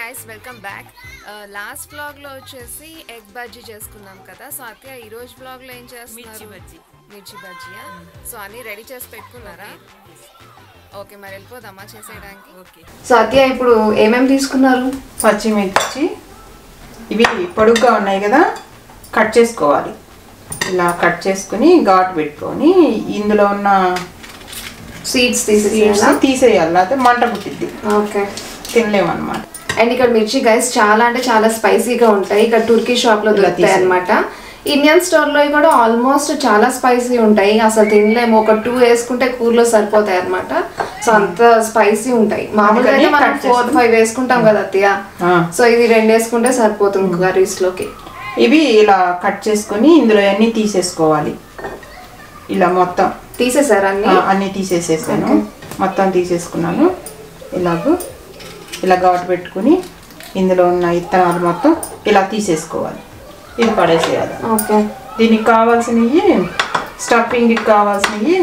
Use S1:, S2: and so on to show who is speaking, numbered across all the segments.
S1: Guys welcome back last vlog లో వచ్చేసి egg bajji చేసుకున్నాం కదా సో అత్య ఈ రోజు వ్లాగ్ లో ఏం చేస్తున్నారు
S2: మిర్చి బజ్జీ.
S1: మిర్చి బజ్జీయా సో అన్ని రెడీ చేసి పెట్టుకున్నారా ఓకే మరి వెళ్ళిపోదామా చేసేయడానికి
S2: ఓకే
S1: సో అత్య ఇప్పుడు ఏమేమి తీసుకున్నారు
S3: పచ్చిమిర్చి ఇవి పొడుగ్గా ఉన్నాయి కదా కట్ చేసుకోవాలి ఇలా కట్ చేసుకుని ఘాటు పెట్టుకొని ఇందులో ఉన్న
S1: సీడ్స్
S3: seeds తీసేయాలి లేకపోతే మంట పుట్టిద్ది
S1: ఓకే
S3: తినలేమన్నమాట
S1: అండ్ ఇక్కడ మిర్చి గైస్ చాలా అంటే చాలా స్పైసీగా ఉంటాయి ఇక్కడ టుర్కీ షాప్ లో దొరుకుతాయి
S3: తీసేయి.
S1: అనమాట ఇండియన్ స్టోర్ లో కూడా ఆల్మోస్ట్ చాలా స్పైసీ ఉంటాయి అసలు తినలేము ఒక టూ వేసుకుంటే కూరలో సరిపోతాయి అనమాట సో అంత స్పైసీ ఉంటాయి మామూలుగా అయితే మనం
S3: cut
S1: ఫోర్ ఫైవ్ వేసుకుంటాం కదా అత్తయ్య
S3: ఆ.
S1: సో ఇది రెండు వేసుకుంటే సరిపోతుంది కర్రీస్ లోకి
S3: ఇవి ఇలా కట్ చేసుకొని ఇందులో అన్నీ తీసేసుకోవాలి ఇలా మొత్తం
S1: తీసేసారా అన్ని
S3: ఆ, అన్నీ తీసేసేసాను మొత్తం తీసేసుకున్నాను ఇలాగూ ఇలా ఘాటు పెట్టుకుని ఇందులో ఉన్న ఇత్తనాలు మొత్తం ఇలా తీసేసుకోవాలి ఇది పడేసేయాలి
S1: ఓకే
S3: దీనికి కావాల్సినవి స్టఫింగ్కి కావాల్సినవి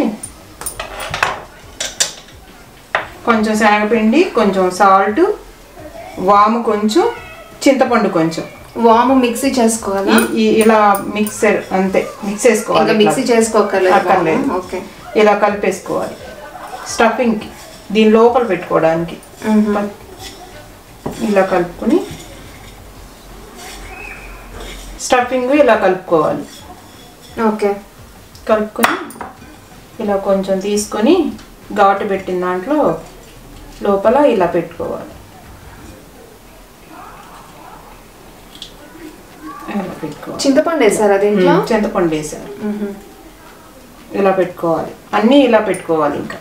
S3: కొంచెం శనగపిండి కొంచెం సాల్ట్ వాము కొంచెం చింతపండు కొంచెం
S1: వాము మిక్సీ చేసుకోవాలా
S3: ఈ- ఈ- ఇలా మిక్సర్ అంతే మిక్స్ చేసుకోవాలి
S1: ఇంకా మిక్సీ
S3: ఇట్లా.
S1: చేసుకోకర్లేదు
S3: అక్కర్లేదు.
S1: ఓకే
S3: ఇలా కలిపేసుకోవాలి స్టఫింగ్కి దీని లోపల పెట్టుకోవడానికి ఇలా కలుపుకొని స్టఫింగ్ ఇలా కలుపుకోవాలి
S1: ఓకే
S3: కలుపుకొని ఇలా కొంచెం తీసుకొని ఘాటు పెట్టిన దాంట్లో లోపల ఇలా పెట్టుకోవాలి ఇలా పెట్టుకోవాలి
S1: చింతపండు వేసారా దీంట్లో
S3: ఉమ్, చింతపండు వేసారు
S1: మ్మ్.
S3: ఇలా పెట్టుకోవాలి అన్నీ ఇలా పెట్టుకోవాలి ఇంకా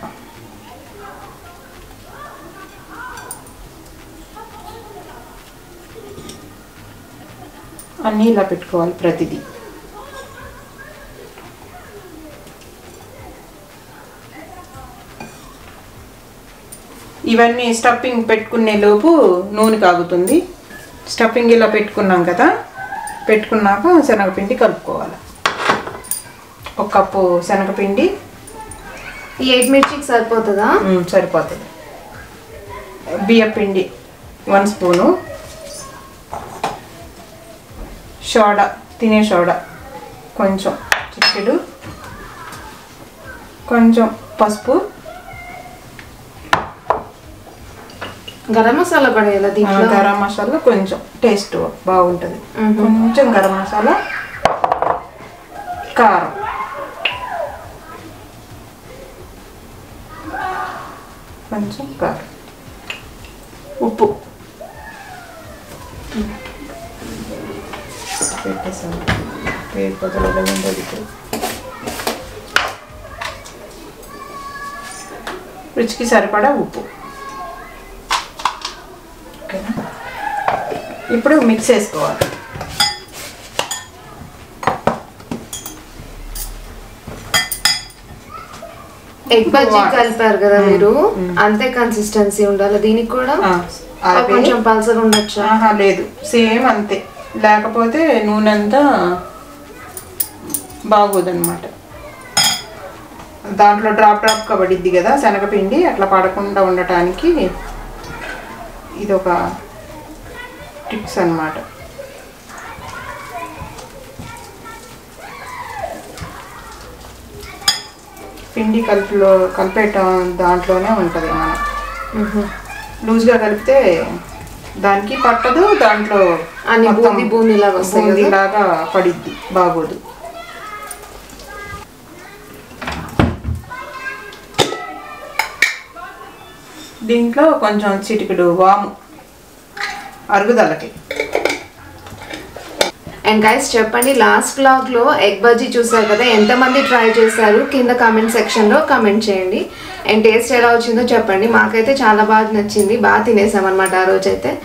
S3: అన్నీ ఇలా పెట్టుకోవాలి ప్రతిదీ ఇవన్నీ స్టఫింగ్ పెట్టుకునే లోపు నూనె కాగుతుంది స్టఫింగ్ ఇలా పెట్టుకున్నాం కదా పెట్టుకున్నాక శనగపిండి కలుపుకోవాలి ఒక కప్పు శనగపిండి
S1: ఈ ఎయిట్ మిర్చికి సరిపోతుందా
S3: మ్, సరిపోతుంది బియ్య పిండి వన్ స్పూను సోడా తినే సోడా కొంచెం చిటికెడు కొంచెం పసుపు
S1: గరం మసాలా కూడా వేయాలా
S3: ఆ,
S1: దీంట్లో
S3: గరం మసాలా కొంచెం టేస్ట్ బాగుంటుంది
S1: మ్మ్.
S3: కొంచెం గరం మసాలా కారం కొంచెం కారం
S1: ఉప్పు
S3: పెట్టేసాను వేడి పొదలలో ఉండదు రుచికి సరిపడా ఉప్పు ఓకేనా ఇప్పుడు మిక్స్ చేసుకోవాలి
S1: ఎగ్ బజ్జీ కలిపారు కదా మీరు అంతే కన్సిస్టెన్సీ ఉండాలి దీనికి కూడా
S3: ఆ,
S1: ఆ,
S3: అదే.
S1: కొంచెం పల్సగా ఉండొచ్చా
S3: ఆహా లేదు సేమ్ అంతే లేకపోతే నూనె అంతా బాగోదన్నమాట దాంట్లో డ్రాప్ డ్రాప్గా పడిద్ది కదా శనగపిండి అట్లా పడకుండా ఉండటానికి ఇది ఒక టిప్స్ అన్నమాట పిండి కలిపిలో కలిపేట దాంట్లోనే ఉంటుంది మనం
S1: మ్మ్.
S3: లూజ్గా కలిపితే దానికి పట్టదు దాంట్లో
S1: అన్ని
S3: మొత్తం
S1: బూందీ బూందీలాగా వస్తాయి కదా?
S3: బూందీలాగా పడిద్ది బాగోదు దీంట్లో కొంచెం చిటికెడు వాము అరుగుదలకి
S1: అండ్ గైస్ చెప్పండి లాస్ట్ బ్లాగ్ లో ఎగ్ బజ్జీ చూసారు కదా ఎంతమంది ట్రై చేశారు కింద కామెంట్ సెక్షన్ లో కామెంట్ చేయండి అండ్ టేస్ట్ ఎలా వచ్చిందో చెప్పండి మాకైతే చాలా బాగా నచ్చింది బాగా తినేసాం అనమాట ఆ రోజైతే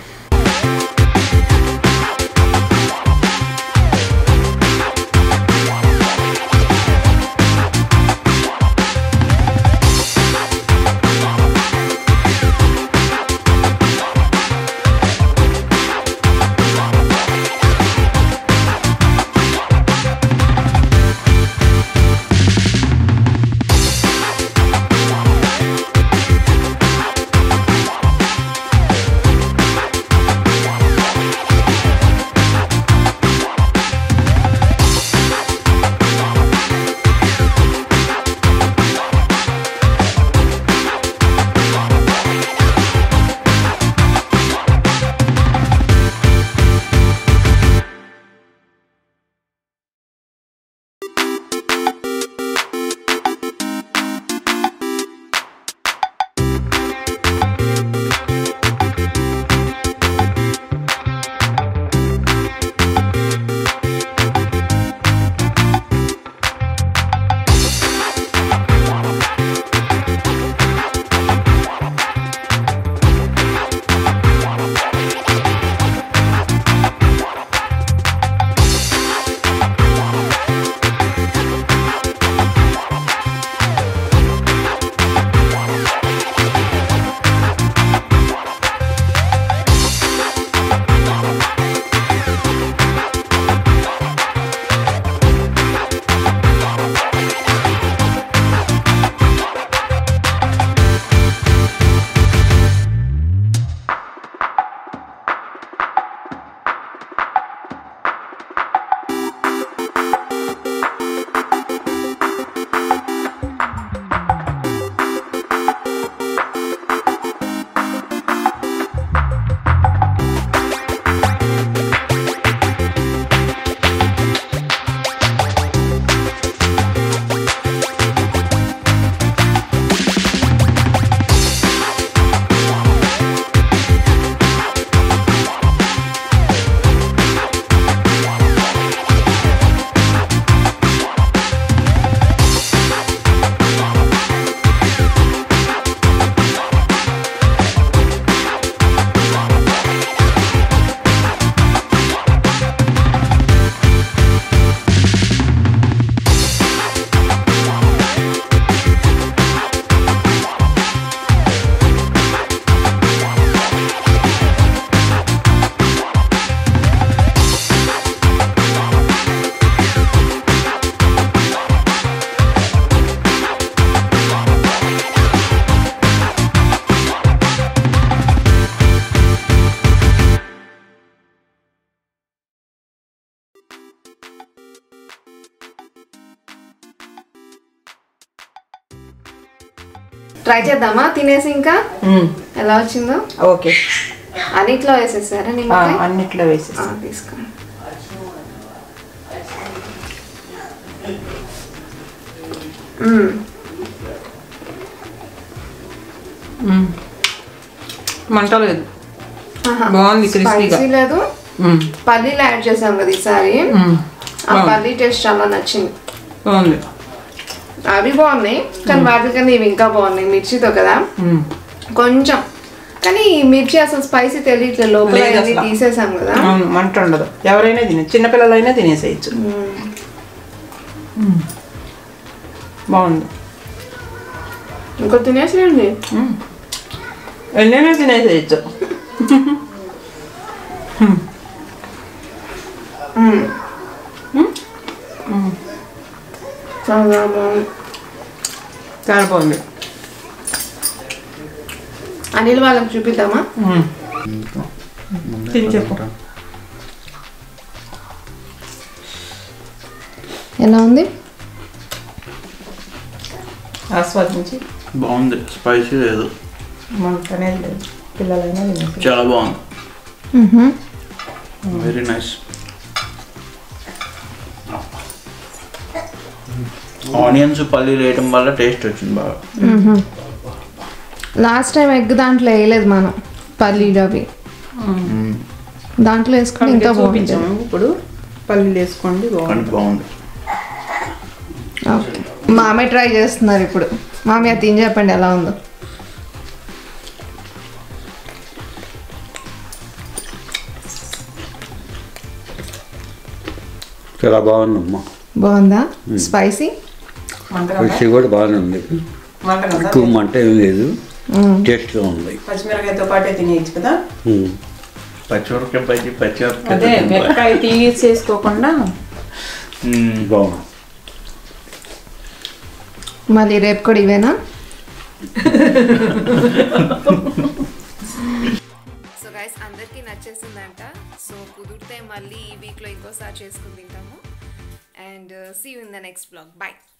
S1: ట్రై చేద్దామా తినేసి ఇంకా
S3: మ్మ్.
S1: ఎలా వచ్చిందో
S3: ఓకే
S1: అన్నిట్లో వేసేసారా
S3: ఆ,
S1: నిమ్మకాయ
S3: అన్నిట్లో వేసేసి
S1: ఆ, తీసుకోండి మ్మ్.
S3: మ్మ్. మంట లేదు
S1: ఆహా.
S3: బాగుంది క్రిస్పీగా
S1: స్పైసీ లేదు
S3: మ్మ్.
S1: పల్లీలు యాడ్ చేసాం కదా ఈసారి
S3: మ్మ్.
S1: ఆ పల్లీ టేస్ట్ చాలా నచ్చింది
S3: బాగుంది
S1: అవి బాగున్నాయి కానీ వాటికన్నా ఇవి ఇంకా బాగున్నాయి మిర్చితో కదా
S3: మ్మ్.
S1: కొంచెం కానీ ఈ మిర్చి అసలు స్పైసీ తెలియట్లేదు లోపల
S3: లేదు
S1: అన్ని
S3: అసలు.
S1: తీసేసాం కదా
S3: అవును మంట ఉండదు ఎవరైనా తినే చిన్నపిల్లలైనా తినేసేయచ్చు
S1: మ్మ్.
S3: బాగుంది
S1: ఇంకో తినేసేయండి
S3: మ్మ్. ఎన్నైనా తినేసేయచ్చు
S1: మ్మ్. చాలా బాగుంది
S3: చాలా బాగుంది
S1: అనిల్ వాళ్ళకి చూపిద్దామా
S3: మ్మ్. తిని చెప్పు
S1: ఎలా ఉంది
S3: ఆస్వాదించి
S2: బాగుంది స్పైసీ లేదు
S3: మంట అనేది లేదు పిల్లలైనా తినేసి
S2: చాలా బాగుంది వెరీ నైస్ ఆనియన్స్ పల్లీలు వేయటం వల్ల టేస్ట్ వచ్చింది బాగా
S1: లాస్ట్ టైం ఎగ్ దాంట్లో వేయలేదు మనం పల్లీలు అవి దాంట్లో వేసుకుంటే ఇంకా బాగుంటుంది
S3: చూపించాము ఇప్పుడు పల్లీలు వేసుకోండి
S2: కానీ
S3: బాగుంది
S2: బాగుంది
S1: ఓకే మామే ట్రై చేస్తున్నారు ఇప్పుడు మామి అది తిని చెప్పండి ఎలా ఉందో
S4: చాలా బాగుందమ్మా
S1: బాగుందా స్పైసీ
S3: మంట
S4: రుచి కూడా బాగానే ఉంది
S3: మంట కదా
S4: ఎక్కువ మంట ఏం లేదు టేస్ట్గా ఉంది
S3: పచ్చిమిరకాయతో పాటే తినేయచ్చు కదా
S4: ఉమ్.
S2: పచ్చిమిరపకాయ బజ్జి పచ్చిమిరపకాయ
S3: అదే మిరపకాయ తీసేసుకోకుండా
S2: మ్మ్.
S4: బాగుంది
S1: మళ్ళీ రేపు కూడా ఇవేనా సో గైస్ అందరికీ నచ్చేసిందంట సో కుదిరితే మళ్ళీ ఈ వీక్లో ఇంకోసారి చేసుకుని తింటాము and see you in the next blog bye